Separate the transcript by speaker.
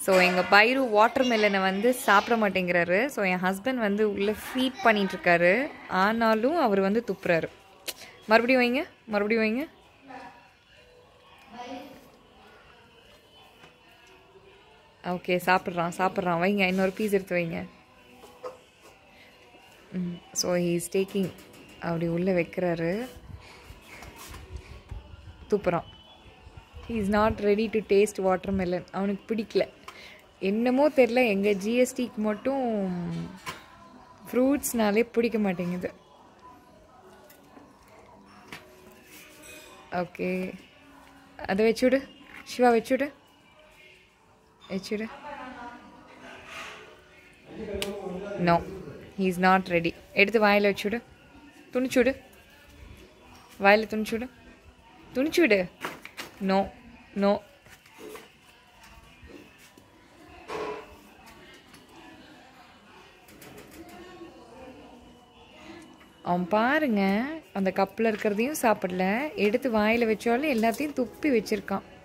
Speaker 1: so எங்கள் பைரு water மெலனை வந்து சாப்பிட மாட்டேங்கிறாரு ஸோ என் ஹஸ்பண்ட் வந்து உள்ளே ஃபீட் பண்ணிகிட்ருக்காரு ஆனாலும் அவர் வந்து துப்புறாரு மறுபடியும் வைங்க மறுபடியும் வைங்க ஓகே சாப்பிட்றான் சாப்பிட்றான் வைங்க இன்னொரு பீஸ் எடுத்து வைங்க ஸோ ஹீஸ் டேக்கிங் அப்படி உள்ளே வைக்கிறாரு துப்புறான் is not ready to taste watermelon அவனுக்கு பிடிக்கல என்னமோ தெரில எங்கள் ஜிஎஸ்டிக்கு மட்டும் ஃப்ரூட்ஸ்னாலே பிடிக்க மாட்டேங்குது ஓகே அதை வச்சுவிடு சிவா வச்சுவிடு வச்சுவிடு no he is not ready எடுத்து வாயில் வச்சுவிடு துணிச்சுடு வாயில் துணிச்சுடு துணிச்சுடு நோ நோ அவன் பாருங்க அந்த கப்பில் இருக்கிறதையும் சாப்பிடல எடுத்து வாயில் வச்சாலும் எல்லாத்தையும் துப்பி வச்சிருக்கான்